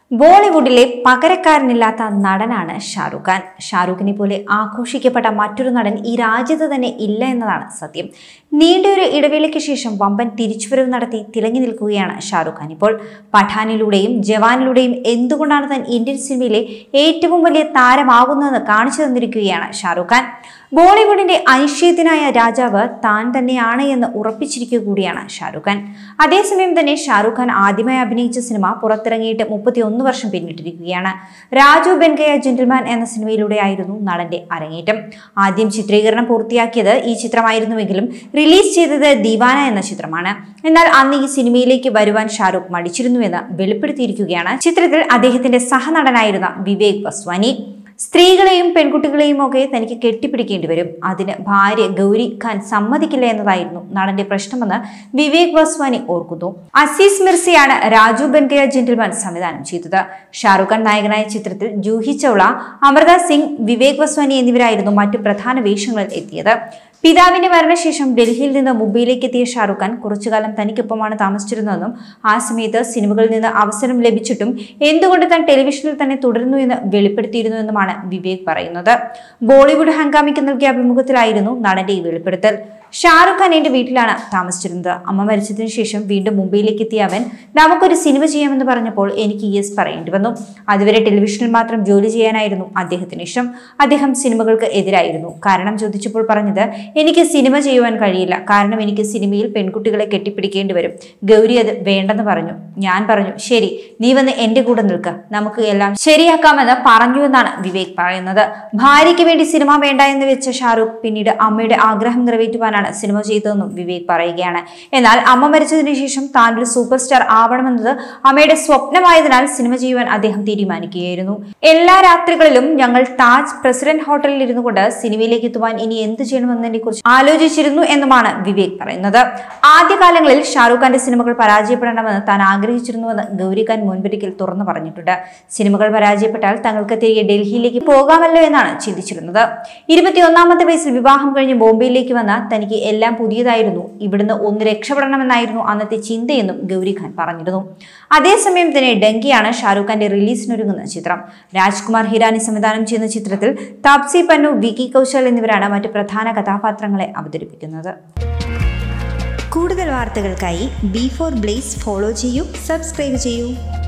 ബോളിവുഡിലെ പകരക്കാരനില്ലാത്ത നടനാണ് ഷാറുഖ് ഖാൻ ഷാറുഖിനെ പോലെ ആഘോഷിക്കപ്പെട്ട മറ്റൊരു നടൻ ഈ രാജ്യത്ത് തന്നെ ഇല്ല എന്നതാണ് സത്യം നീണ്ടൊരു ഇടവേളയ്ക്ക് ശേഷം വമ്പൻ തിരിച്ചുവരവ് നടത്തി തിളങ്ങി നിൽക്കുകയാണ് ഷാറുഖ് ഖാൻ ഇപ്പോൾ പഠാനിലൂടെയും ജവാനിലൂടെയും എന്തുകൊണ്ടാണ് താൻ ഇന്ത്യൻ സിനിമയിലെ ഏറ്റവും വലിയ താരമാകുന്നതെന്ന് കാണിച്ചു തന്നിരിക്കുകയാണ് ഷാറുഖ് ഖാൻ ബോളിവുഡിന്റെ അനിശ്ചയത്തിനായ രാജാവ് താൻ തന്നെയാണ് എന്ന് ഉറപ്പിച്ചിരിക്കുക കൂടിയാണ് ഷാറുഖ് ഖാൻ അതേസമയം തന്നെ ഷാറുഖ് ഖാൻ ആദ്യമായി അഭിനയിച്ച സിനിമ പുറത്തിറങ്ങിയിട്ട് മുപ്പത്തിയൊന്ന് വർഷം പിന്നിട്ടിരിക്കുകയാണ് രാജു ബെൻകയ ജെന്റിൽമാൻ എന്ന സിനിമയിലൂടെയായിരുന്നു നടന്റെ അരങ്ങേറ്റം ആദ്യം ചിത്രീകരണം പൂർത്തിയാക്കിയത് ഈ ചിത്രമായിരുന്നുവെങ്കിലും റിലീസ് ചെയ്തത് ദീവാന എന്ന ചിത്രമാണ് എന്നാൽ അന്ന് ഈ സിനിമയിലേക്ക് വരുവാൻ ഷാറുഖ് മടിച്ചിരുന്നുവെന്ന് വെളിപ്പെടുത്തിയിരിക്കുകയാണ് ചിത്രത്തിൽ അദ്ദേഹത്തിന്റെ സഹനടനായിരുന്ന വിവേക് വസ്വാനി സ്ത്രീകളെയും പെൺകുട്ടികളെയും ഒക്കെ തനിക്ക് കെട്ടിപ്പിടിക്കേണ്ടി വരും അതിന് ഭാര്യ ഗൗരി ഖാൻ സമ്മതിക്കില്ല എന്നതായിരുന്നു നടന്റെ പ്രശ്നമെന്ന് വിവേക് വസ്വാനി ഓർക്കുന്നു അസീസ് മിർസിയാണ് രാജു ബെൻകയ ജെന്റിൽമാൻ സംവിധാനം ചെയ്തത് ഷാറുഖ് ഖാൻ നായകനായ ചിത്രത്തിൽ ജൂഹി ചൗള അമൃത സിംഗ് വിവേക് വസ്വാനി എന്നിവരായിരുന്നു മറ്റു പ്രധാന വേഷങ്ങളിൽ എത്തിയത് പിതാവിന്റെ മരണശേഷം ഡൽഹിയിൽ നിന്ന് മുംബൈയിലേക്ക് എത്തിയ ഷാറുഖ് ഖാൻ കുറച്ചുകാലം തനിക്കൊപ്പമാണ് താമസിച്ചിരുന്നതെന്നും ആ സമയത്ത് സിനിമകളിൽ നിന്ന് അവസരം ലഭിച്ചിട്ടും എന്തുകൊണ്ട് താൻ ടെലിവിഷനിൽ തന്നെ തുടരുന്നു എന്ന് വെളിപ്പെടുത്തിയിരുന്നുവെന്നുമാണ് വിവേക് പറയുന്നത് ബോളിവുഡ് ഹംഗാമിക്ക് നൽകിയ അഭിമുഖത്തിലായിരുന്നു നടന്റെ ഈ വെളിപ്പെടുത്തൽ ഷാറുഖ് ഖാൻ എന്റെ വീട്ടിലാണ് താമസിച്ചിരുന്നത് അമ്മ മരിച്ചതിനു ശേഷം വീണ്ടും മുംബൈയിലേക്ക് എത്തിയ അവൻ നമുക്കൊരു സിനിമ ചെയ്യാമെന്ന് പറഞ്ഞപ്പോൾ എനിക്ക് യെസ് പറയേണ്ടി വന്നു അതുവരെ ടെലിവിഷനിൽ മാത്രം ജോലി ചെയ്യാനായിരുന്നു അദ്ദേഹത്തിന് ഇഷ്ടം അദ്ദേഹം സിനിമകൾക്ക് എതിരായിരുന്നു കാരണം ചോദിച്ചപ്പോൾ പറഞ്ഞത് എനിക്ക് സിനിമ ചെയ്യുവാൻ കഴിയില്ല കാരണം എനിക്ക് സിനിമയിൽ പെൺകുട്ടികളെ കെട്ടിപ്പിടിക്കേണ്ടി വരും ഗൗരി അത് വേണ്ടെന്ന് പറഞ്ഞു ഞാൻ പറഞ്ഞു ശരി നീ വന്ന് എന്റെ കൂടെ നിൽക്ക നമുക്ക് എല്ലാം ശരിയാക്കാമെന്ന് പറഞ്ഞു എന്നാണ് വിവേക് പറയുന്നത് ഭാര്യയ്ക്ക് വേണ്ടി സിനിമ വേണ്ട എന്ന് വെച്ച ഷാറുഖ് പിന്നീട് അമ്മയുടെ ആഗ്രഹം നിറവേറ്റുവാനാണ് സിനിമ ചെയ്തതെന്നും വിവേക് പറയുകയാണ് എന്നാൽ അമ്മ മരിച്ചതിനു ശേഷം താൻ ഒരു സൂപ്പർ സ്റ്റാർ ആവണമെന്നത് അമ്മയുടെ സ്വപ്നമായതിനാൽ സിനിമ ചെയ്യുവാൻ അദ്ദേഹം തീരുമാനിക്കുകയായിരുന്നു എല്ലാ രാത്രികളിലും ഞങ്ങൾ താജ് പ്രസിഡന്റ് ഹോട്ടലിൽ ഇരുന്നു കൊണ്ട് സിനിമയിലേക്ക് എത്തുവാൻ ഇനി എന്ത് ചെയ്യണമെന്നതിനെ കുറിച്ച് ആലോചിച്ചിരുന്നു എന്നുമാണ് വിവേക് പറയുന്നത് ആദ്യകാലങ്ങളിൽ ഷാറൂഖ് ഖാന്റെ സിനിമകൾ പരാജയപ്പെടണമെന്ന് താൻ ആഗ്രഹിച്ചിരുന്നുവെന്ന് ഗൗരി ഖാൻ മുൻപൊരിക്കൽ തുറന്നു പറഞ്ഞിട്ടുണ്ട് സിനിമകൾ പരാജയപ്പെട്ടാൽ തങ്ങൾക്ക് തിരികെ ഡൽഹിയിലേക്ക് പോകാമല്ലോ എന്നാണ് ചിന്തിച്ചിരുന്നത് ഇരുപത്തിയൊന്നാമത്തെ വയസ്സിൽ വിവാഹം കഴിഞ്ഞ് ബോംബെയിലേക്ക് വന്ന തനിക്ക് എല്ലാം പുതിയതായിരുന്നു ഇവിടുന്ന് ഒന്ന് രക്ഷപ്പെടണമെന്നായിരുന്നു അന്നത്തെ ചിന്തയെന്നും ഗൗരി ഖാൻ പറഞ്ഞിരുന്നു അതേസമയം തന്നെ ഡങ്കിയാണ് ഷാറൂഖ് ഖാന്റെ റിലീസിനൊരുങ്ങുന്ന ചിത്രം രാജ്കുമാർ ഹിരാനി സംവിധാനം ചെയ്യുന്ന ചിത്രത്തിൽ താപ്സി പന്നു വിക്കി കൗശൽ എന്നിവരാണ് മറ്റ് പ്രധാന കഥാപാത്രങ്ങളെ അവതരിപ്പിക്കുന്നത് കൂടുതൽ വാർത്തകൾക്കായി ബി ഫോർ ബ്ലേസ് ഫോളോ ചെയ്യൂ സബ്സ്ക്രൈബ് ചെയ്യൂ